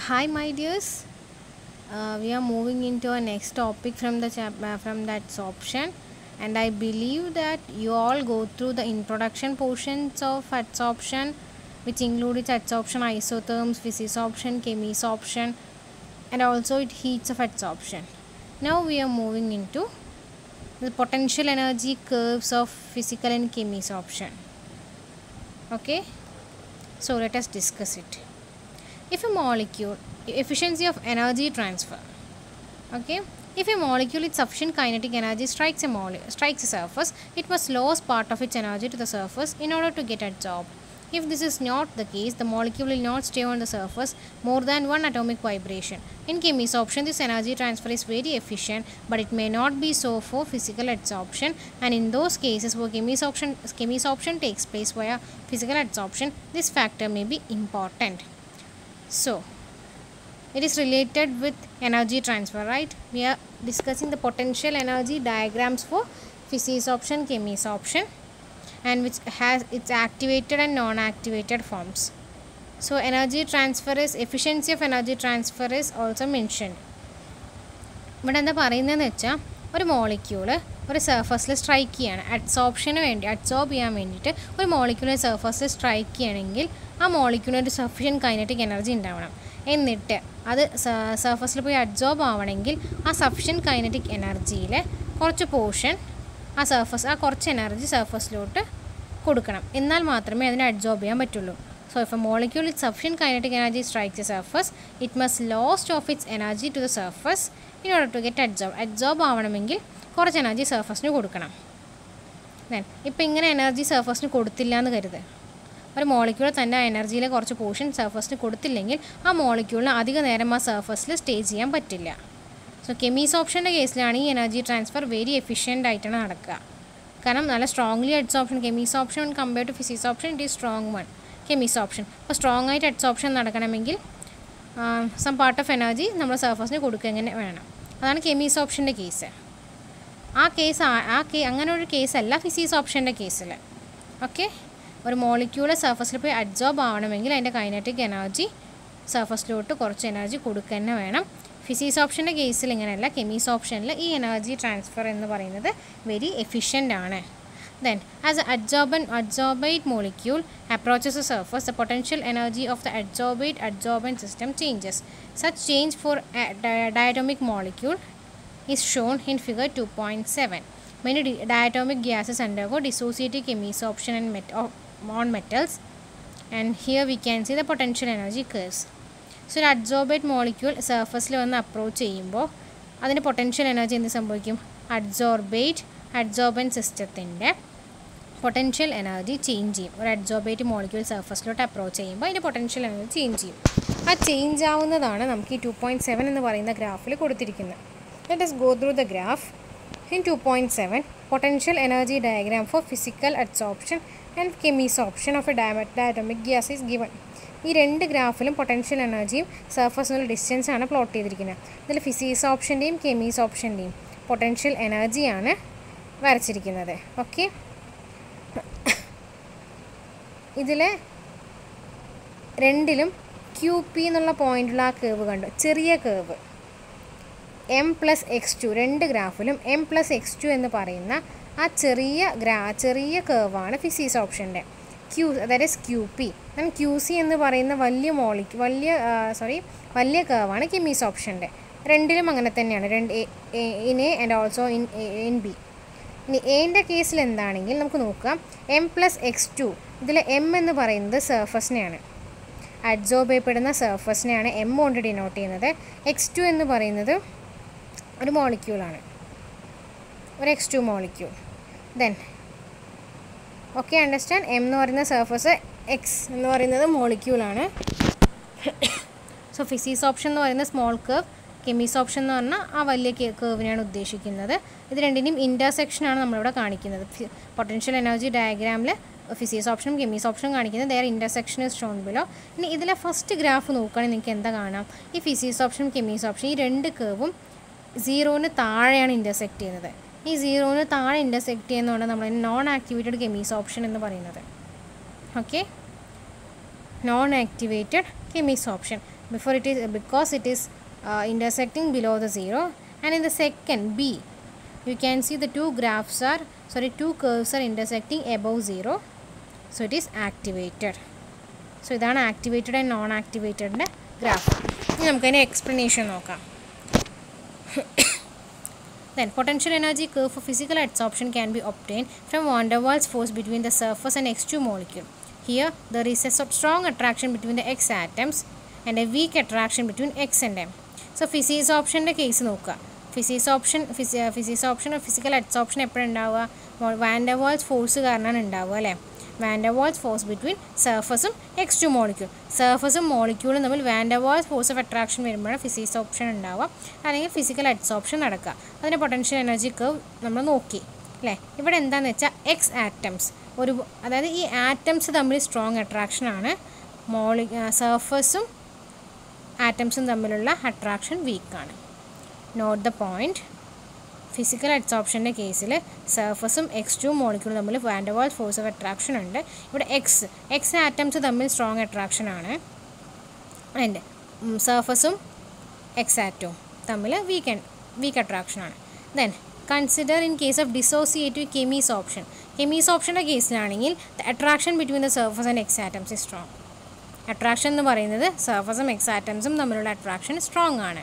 hi my dears uh, we are moving into our next topic from the chap- uh, from that option and i believe that you all go through the introduction portions of adsorption which include its adsorption isotherms physisorption chemisorption and also it heats of adsorption now we are moving into the potential energy curves of physical and chemisorption okay so let us discuss it if a molecule efficiency of energy transfer okay if a molecule with sufficient kinetic energy strikes a mole- strikes a surface it must lose part of its energy to the surface in order to get adsorbed if this is not the case the molecule will not stay on the surface more than one atomic vibration in chemisorption this energy transfer is very efficient but it may not be so for physical adsorption and in those cases where chemisorption chemisorption takes place via physical adsorption this factor may be important so it is related with energy transfer right we are discussing the potential energy diagrams for physisorption chemisorption and which has its activated and non-activated forms so energy transfer is efficiency of energy transfer is also mentioned ഇവിടെ എന്താ പറയുന്നതെന്ന് വെച്ചാൽ ഒരു molecule ഒരു സർഫസിൽ strike ചെയ്യാണ് അഡ്സോപ്ഷന് വേണ്ടി adsorb ചെയ്യാൻ വേണ്ടിയിട്ട് ഒരു മോളിക്യൂൾ സർഫസിൽ സ്ട്രൈക്ക് ചെയ്യണമെങ്കിൽ ആ മോളിക്യൂളിന് ഒരു സഫിഷ്യൻറ്റ് കൈനറ്റിക് എനർജി ഉണ്ടാവണം എന്നിട്ട് അത് സർഫസിൽ പോയി അഡ്സോർബ് ആവണമെങ്കിൽ ആ സഫിഷ്യൻറ്റ് കൈനറ്റിക് എനർജിയിൽ കുറച്ച് പോർഷൻ ആ സർഫസ് ആ കുറച്ച് എനർജി സർഫസിലോട്ട് കൊടുക്കണം എന്നാൽ മാത്രമേ അതിനെ അഡ്സോർബ് ചെയ്യാൻ പറ്റുള്ളൂ so if a molecule it sufficient kinetic energy strikes a surface it must lost of its energy to the surface in order to get adsorb adsorb ആവണമെങ്കിൽ കുറച്ച് എനർജി സർഫസിന് കൊടുക്കണം ദെൻ ഇപ്പം ഇങ്ങനെ എനർജി സർഫസിന് കൊടുത്തില്ല എന്ന് കരുത് ഒരു മോളിക്യൂൾ തൻ്റെ ആ എനർജിയിലെ കുറച്ച് പോർഷൻ സർഫസിന് കൊടുത്തില്ലെങ്കിൽ ആ മോളിക്യൂളിന് അധിക നേരം ആ സർഫസിൽ സ്റ്റേ ചെയ്യാൻ പറ്റില്ല സോ കെമീസ് ഓപ്ഷൻ്റെ കേസിലാണ് ഈ എനർജി ട്രാൻസ്ഫർ വെരി എഫിഷ്യൻ്റ് ആയിട്ടാണ് നടക്കുക കാരണം നല്ല strongly adsorption chemisorption compare to physisorption it is strong one chemisorption അപ്പോൾ സ്ട്രോങ് ആയിട്ട് അഡ്സ് ഓപ്ഷൻ നടക്കണമെങ്കിൽ സം പാർട്ട് ഓഫ് എനർജി നമ്മൾ സർഫസിന് കൊടുക്കുക എങ്ങനെ വേണം അതാണ് കെമീസ് ഓപ്ഷൻ്റെ കേസ് ആ കേസ് ആ കേ അങ്ങനെ ഒരു കേസല്ല ഫിസിക്സ് ഓപ്ഷൻ്റെ കേസിൽ ഓക്കെ ഒരു മോളിക്യൂള് സർഫസിൽ പോയി അഡ്സോർബ് ആവണമെങ്കിൽ അതിൻ്റെ കൈനറ്റിക് എനർജി സർഫസിലോട്ട് കുറച്ച് എനർജി കൊടുക്കുക തന്നെ വേണം ഫിസിക്സ് ഓപ്ഷൻ്റെ കേസിൽ ഇങ്ങനെയല്ല കെമീസ് ഓപ്ഷനിൽ ഈ എനർജി ട്രാൻസ്ഫർ എന്ന് പറയുന്നത് വെരി എഫിഷ്യൻ്റ് ആണ് then as a adsorbent adsorbate molecule approaches a surface the potential energy of the adsorbate adsorbent system changes such change for diatomic molecule is shown in figure 2.7. Many di- diatomic gases undergo dissociative chemisorption and met- of- on metals and here we can see the potential energy curves. So ഒരു adsorbate molecule സർഫസിൽ വന്ന് approach ചെയ്യുമ്പോൾ അതിന് potential energy എന്ത് സംഭവിക്കും adsorbate അഡ്സോർബൻ സിസ്റ്റത്തിൻ്റെ potential energy change ചെയ്യും ഒരു അഡ്സോർബേറ്റ് മോളിക്യൂൾ സർഫസിലോട്ട് അപ്രോച്ച് ചെയ്യുമ്പോൾ അതിൻ്റെ പൊട്ടൻഷ്യൽ എനർജി ചേഞ്ച് ചെയ്യും ആ ചേഞ്ച് ആവുന്നതാണ് നമുക്ക് ഈ ടു പോയിൻറ്റ് സെവൻ എന്ന് പറയുന്ന ഗ്രാഫിൽ കൊടുത്തിരിക്കുന്നത് Let us go through the graph. In 2.7, potential energy diagram for physical adsorption and chemisorption of a dia- diatomic gas is given. ഈ രണ്ട് ഗ്രാഫിലും പൊട്ടൻഷ്യൽ എനർജിയും സർഫസിനുള്ള ഡിസ്റ്റൻസ് ആണ് പ്ലോട്ട് ചെയ്തിരിക്കുന്നത് ഇതിൽ ഫിസിക്സ് ഓപ്ഷൻ്റെയും കെമീസ് ഓപ്ഷൻ്റെയും പൊട്ടൻഷ്യൽ എനർജിയാണ് വരച്ചിരിക്കുന്നത് ഓക്കെ ഇതിൽ രണ്ടിലും ക്യൂ പി എന്നുള്ള പോയിന്റുള്ള ആ കേവ് കണ്ടു ചെറിയ curve M plus X two രണ്ട് ഗ്രാഫിലും എം പ്ലസ് എക്സ് ടു എന്ന് പറയുന്ന ആ ചെറിയ ഗ്രാ ചെറിയ കേവാണ് ഫിസിക്സ് ഓപ്ഷൻ്റെ ക്യൂ അതായത് Q P and Q C എന്ന് പറയുന്ന വലിയ മോളിക്ക് വലിയ സോറി വലിയ കേവാണ് കെമീസ് ഓപ്ഷൻ്റെ രണ്ടിലും അങ്ങനെ തന്നെയാണ് രണ്ട് in A and also in in B ഇനി എൻ്റെ കേസിൽ എന്താണെങ്കിൽ നമുക്ക് നോക്കാം എം പ്ലസ് എക്സ് ടു ഇതിൽ എം എന്ന് പറയുന്നത് സർഫസിനെയാണ് അഡ്സോർബ് ചെയ്യപ്പെടുന്ന സർഫസിനെയാണ് എം കൊണ്ട് ഡിനോട്ട് ചെയ്യുന്നത് എക്സ് ടു എന്ന് പറയുന്നത് ഒരു മോളിക്യൂളാണ് ഒരു X two molecule then okay understand M എന്ന് പറയുന്ന സർഫസ് എക്സ് എന്ന് പറയുന്നത് മോളിക്യൂളാണ് സോ ഫിസിക്സ് ഓപ്ഷൻ എന്ന് പറയുന്ന സ്മോൾ കേവ് കെമീസ് ഓപ്ഷൻ എന്ന് പറഞ്ഞാൽ ആ വലിയ കേവിനെയാണ് ഉദ്ദേശിക്കുന്നത് ഇത് രണ്ടിൻ്റെയും ഇൻ്റർസെക്ഷനാണ് നമ്മളിവിടെ കാണിക്കുന്നത് പൊട്ടൻഷ്യൽ എനർജി ഡയഗ്രാമിൽ ഫിസിക്സ് ഓപ്ഷനും കെമീസ് ഓപ്ഷനും കാണിക്കുന്നത് their intersection is shown below ഇനി ഇതിലെ ഫസ്റ്റ് ഗ്രാഫ് നോക്കുകയാണെങ്കിൽ നിങ്ങൾക്ക് എന്താ കാണാം ഈ ഫിസിക്സ് ഓപ്ഷനും കെമീസ് ഓപ്ഷൻ ഈ രണ്ട് കേവും സീറോന് താഴെയാണ് ഇൻ്റർസെക്റ്റ് ചെയ്യുന്നത് ഈ സീറോന് താഴെ ഇൻ്റർസെക്റ്റ് ചെയ്യുന്നതുകൊണ്ട് നമ്മൾ നോൺ ആക്ടിവേറ്റഡ് കെമീസ് ഓപ്ഷൻ എന്ന് പറയുന്നത് okay non activated chemisorption before it is because it is uh, intersecting below the zero and in the second b you can see the two graphs are sorry two curves are intersecting above zero so it is activated so ഇതാണ് activated and നോൺ ആക്ടിവേറ്റഡിൻ്റെ graph ഇനി നമുക്കതിൻ്റെ explanation നോക്കാം Then potential energy curve for physical adsorption can be obtained from van der Waals force between the surface and X2 molecule. Here there is a so- strong attraction between the X atoms and a weak attraction between X and M. So physics ഓപ്ഷൻ്റെ case നോക്കുക physisorption ഫിസി physisorption physical adsorption എപ്പോഴും ഉണ്ടാവുക van der Waals force കാരണമാണ് ഉണ്ടാവുക അല്ലേ van der Waals force between സർഫസും X two molecule സർഫസും മോളിക്യൂളും തമ്മിൽ വാൻഡർവാൾസ് ഫോഴ്സ് ഓഫ് അട്രാക്ഷൻ വരുമ്പോഴാണ് ഫിസിക്സ് ഓപ്ഷൻ ഉണ്ടാവുക അല്ലെങ്കിൽ ഫിസിക്കൽ അഡ്സോപ്ഷൻ നടക്കുക അതിൻ്റെ പൊട്ടൻഷ്യൽ എനർജി കർവ് നമ്മൾ നോക്കി അല്ലേ ഇവിടെ എന്താണെന്ന് വെച്ചാൽ എക്സ് ആറ്റംസ് ഒരു അതായത് ഈ ആറ്റംസ് തമ്മിൽ സ്ട്രോങ് അട്രാക്ഷനാണ് മോളി സർഫസും ആറ്റംസും തമ്മിലുള്ള അട്രാക്ഷൻ വീക്കാണ് നോട്ട് ദ പോയിൻറ്റ് ഫിസിക്കൽ അഡ്സോപ്ഷൻ്റെ കേസിൽ സർഫസും എക്സ് ടു മോളിക്യൂൾ തമ്മിൽ വാൻഡവാൾ ഫോഴ്സ് ഓഫ് അട്രാക്ഷൻ ഉണ്ട് ഇവിടെ എക്സ് എക്സ് ആറ്റംസ് തമ്മിൽ സ്ട്രോങ് അട്രാക്ഷൻ ആണ് ആൻഡ് സർഫസും എക്സ് ആറ്റവും തമ്മിൽ വീക്ക് വീക്ക് അട്രാക്ഷൻ ആണ് then consider in case of dissociative chemisorption കെമീസ് ഓപ്ഷൻ്റെ കേസിലാണെങ്കിൽ the attraction between the surface and X atoms is strong attraction എന്ന് പറയുന്നത് സർഫസും എക്സ് ആറ്റംസും തമ്മിലുള്ള അട്രാക്ഷൻ സ്ട്രോങ് ആണ്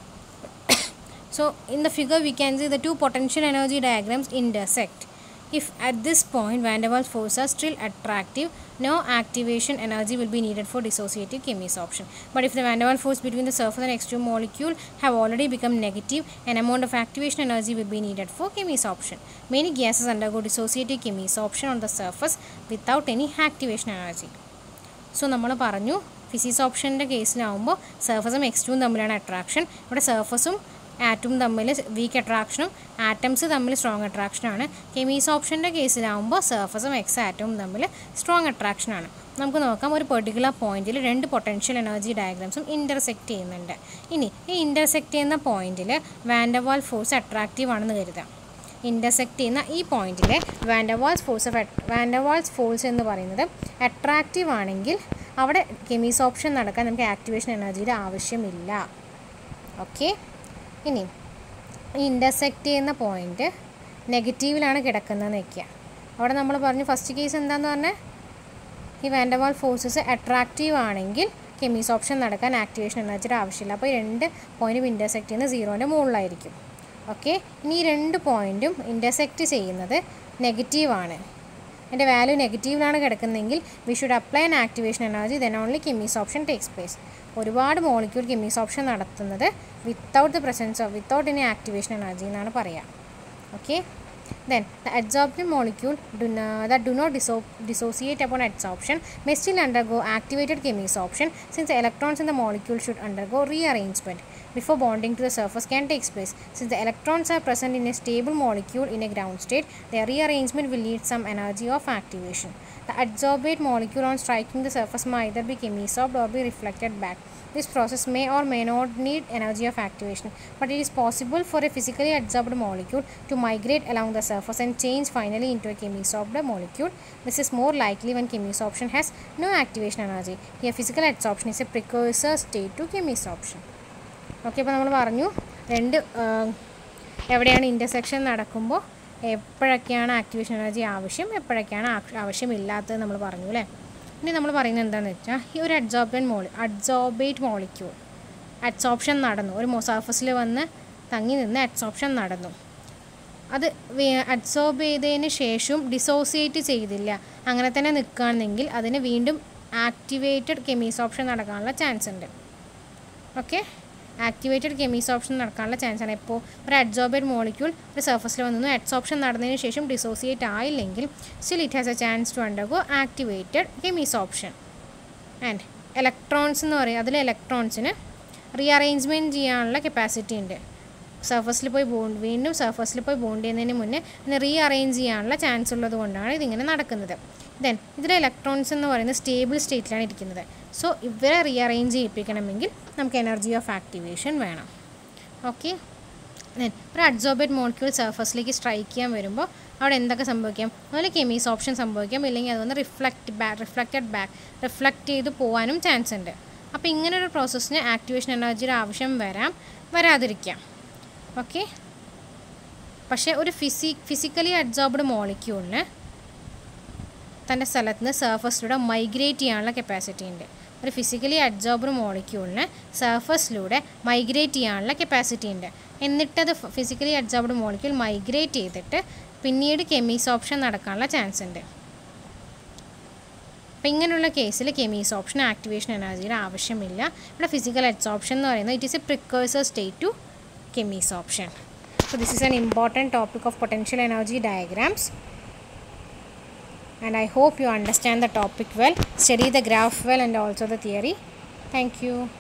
So in the figure we can see the two potential energy diagrams intersect. If at this point van der Waals forces are still attractive, no activation energy will be needed for dissociative chemise option. But if the van der Waals force between the surface and X2 molecule have already become negative, an amount of activation energy will be needed for chemise option. Many gases undergo dissociative chemise option on the surface without any activation energy. So നമ്മൾ പറഞ്ഞു physics ഓപ്ഷൻ്റെ കേസിലാവുമ്പോൾ സർഫസും X ടുവും തമ്മിലാണ് attraction ഇവിടെ സർഫസും ആറ്റും തമ്മിൽ വീക്ക് അട്രാക്ഷനും ആറ്റംസ് തമ്മിൽ സ്ട്രോങ് അട്രാക്ഷനാണ് കെമീസ് ഓപ്ഷൻ്റെ കേസിലാവുമ്പോൾ സർഫസും എക്സ് ആറ്റവും തമ്മിൽ സ്ട്രോങ് അട്രാക്ഷനാണ് നമുക്ക് നോക്കാം ഒരു പെർട്ടിക്കുലർ പോയിന്റിൽ രണ്ട് പൊട്ടൻഷ്യൽ എനർജി ഡയഗ്രാംസും ഇൻ്റർസെക്റ്റ് ചെയ്യുന്നുണ്ട് ഇനി ഈ ഇൻ്റർസെക്റ്റ് ചെയ്യുന്ന പോയിന്റിൽ വാൻഡർവാൾ ഫോഴ്സ് അട്രാക്റ്റീവ് ആണെന്ന് കരുതാം ഇൻ്റർസെക്റ്റ് ചെയ്യുന്ന ഈ പോയിന്റിൽ van der Waals force of van der Waals force എന്ന് പറയുന്നത് അട്രാക്റ്റീവ് ആണെങ്കിൽ അവിടെ കെമീസ് ഓപ്ഷൻ നടക്കാൻ നമുക്ക് ആക്ടിവേഷൻ എനർജിയുടെ ആവശ്യമില്ല ഓക്കെ ഇനി ഈ ഇൻ്റർസെക്റ്റ് ചെയ്യുന്ന പോയിന്റ് നെഗറ്റീവിലാണ് കിടക്കുന്നതെന്ന് വയ്ക്കുക അവിടെ നമ്മൾ പറഞ്ഞു ഫസ്റ്റ് കേസ് എന്താന്ന് പറഞ്ഞാൽ ഈ വാൻഡർവാൾ ഫോഴ്സസ് അട്രാക്റ്റീവ് ആണെങ്കിൽ കെമീസ് ഓപ്ഷൻ നടക്കാൻ ആക്ടിവേഷൻ എനർജിയുടെ ആവശ്യമില്ല അപ്പോൾ ഈ രണ്ട് പോയിൻറ്റും ഇൻ്റർസെക്റ്റ് ചെയ്യുന്നത് സീറോൻ്റെ മുകളിലായിരിക്കും ഓക്കെ ഇനി ഈ രണ്ട് പോയിൻറ്റും ഇൻ്റർസെക്റ്റ് ചെയ്യുന്നത് നെഗറ്റീവാണ് എൻ്റെ വാല്യൂ നെഗറ്റീവിലാണ് കിടക്കുന്നതെങ്കിൽ we should apply an activation energy then only chemisorption takes place ഒരുപാട് മോളിക്യൂൾ കെമീസ് ഓപ്ഷൻ നടത്തുന്നത് without the presence of without any activation energy എന്നാണ് പറയുക okay Then, the adsorbent molecule do no- that do not disso- dissociate upon adsorption may still undergo activated chemisorption since the electrons in the molecule should undergo rearrangement before bonding to the surface can take place. Since the electrons are present in a stable molecule in a ground state, their rearrangement will need some energy of activation. The adsorbate molecule on striking the surface may either be chemisorbed or be reflected back. This process may or may not need energy of activation, but it is possible for a physically adsorbed molecule to migrate along the surface and change finally into a chemisorbed molecule. This is more likely when chemisorption has no activation energy. Here, physical adsorption is a precursor state to chemisorption. Okay അപ്പോൾ നമ്മൾ പറഞ്ഞു രണ്ട് ആ, എവിടെയാണ് intersection നടക്കുമ്പോൾ എപ്പോഴൊക്കെയാണ് activation energy ആവശ്യം എപ്പോഴൊക്കെയാണ് ആക്ഷ- ആവശ്യമില്ലാത്തത് നമ്മൾ പറഞ്ഞു അല്ലേ ഇനി നമ്മൾ പറയുന്നത് എന്താണെന്ന് വെച്ചാൽ ഈ ഒരു അഡ്സോർബൻ മോളി അഡ്സോർബേറ്റ് മോളിക്യൂൾ അഡ്സോപ്ഷൻ നടന്നു ഒരു സർഫസിൽ വന്ന് തങ്ങി നിന്ന് അഡ്സോപ്ഷൻ നടന്നു അത് അഡ്സോർബ് ചെയ്തതിന് ശേഷവും ഡിസോസിയേറ്റ് ചെയ്തില്ല അങ്ങനെ തന്നെ നിൽക്കുകയാണെങ്കിൽ അതിന് വീണ്ടും ആക്ടിവേറ്റഡ് കെമീസ് ഓപ്ഷൻ നടക്കാനുള്ള ചാൻസ് ഉണ്ട് ഓക്കെ ആക്ടിവേറ്റഡ് കെമീസ് ഓപ്ഷൻ നടക്കാനുള്ള ചാൻസ് ആണ് ഇപ്പോൾ ഒരു അഡ്സോർബേറ്റ് മോളിക്യൂൾ ഒരു സർഫസിൽ വന്നു അഡ്സോപ്ഷൻ നടന്നതിന് ശേഷം ഡിസോസിയേറ്റ് ആയില്ലെങ്കിൽ still it has a chance to undergo activated chemisorption and electrons എന്ന് പറയും അതിൽ ഇലക്ട്രോൺസിന് റീഅറേഞ്ച്മെൻറ്റ് ചെയ്യാനുള്ള കപ്പാസിറ്റി ഉണ്ട് സർഫസിൽ പോയി ബോണ്ട് വീണ്ടും സർഫസിൽ പോയി ബോണ്ട് ചെയ്യുന്നതിന് മുന്നേ ഇതിനെ റീ അറേഞ്ച് ചെയ്യാനുള്ള ചാൻസ് ഉള്ളത് കൊണ്ടാണ് ഇതിങ്ങനെ നടക്കുന്നത് ദെൻ ഇതിലെ ഇലക്ട്രോൺസ് എന്ന് പറയുന്നത് സ്റ്റേബിൾ സ്റ്റേറ്റിലാണ് ഇരിക്കുന്നത് സോ ഇവരെ റീ അറേഞ്ച് ചെയ്യിപ്പിക്കണമെങ്കിൽ നമുക്ക് എനർജി ഓഫ് ആക്ടിവേഷൻ വേണം ഓക്കെ ദെൻ ഒരു അഡ്സോബേറ്റ് മോളിക്യൂൾ സർഫസിലേക്ക് സ്ട്രൈക്ക് ചെയ്യാൻ വരുമ്പോൾ അവിടെ എന്തൊക്കെ സംഭവിക്കാം അതുപോലെ കെമീസ് ഓപ്ഷൻ സംഭവിക്കാം ഇല്ലെങ്കിൽ അത് വന്ന് reflect back reflected back reflect ചെയ്ത് പോകാനും ചാൻസ് ഉണ്ട് അപ്പോൾ ഇങ്ങനൊരു പ്രോസസ്സിന് ആക്ടിവേഷൻ എനർജിയുടെ ആവശ്യം വരാം വരാതിരിക്കാം ഓക്കെ പക്ഷേ ഒരു ഫിസി ഫിസിക്കലി അഡ്സോർബ്ഡ് മോളിക്യൂളിന് തൻ്റെ സ്ഥലത്ത് നിന്ന് സർഫസിലൂടെ മൈഗ്രേറ്റ് ചെയ്യാനുള്ള കപ്പാസിറ്റി ഉണ്ട് ഒരു ഫിസിക്കലി അഡ്സോർബ്ഡ് മോളിക്യൂളിന് സർഫസിലൂടെ മൈഗ്രേറ്റ് ചെയ്യാനുള്ള കപ്പാസിറ്റി ഉണ്ട് എന്നിട്ടത് ഫിസിക്കലി അഡ്സോർബ്ഡ് മോളിക്യൂൾ മൈഗ്രേറ്റ് ചെയ്തിട്ട് പിന്നീട് കെമീസോപ്ഷൻ നടക്കാനുള്ള ചാൻസ് ഉണ്ട് അപ്പോൾ ഇങ്ങനെയുള്ള കേസിൽ കെമീസ് ഓപ്ഷൻ ആക്ടിവേഷൻ എനർജിയുടെ ആവശ്യമില്ല ഇവിടെ ഫിസിക്കൽ അഡ്സോപ്ഷൻ എന്ന് പറയുന്നത് it is a precursor state to chemisorption So this is an important topic of potential energy diagrams and I hope you understand the topic well, study the graph well and also the theory. Thank you.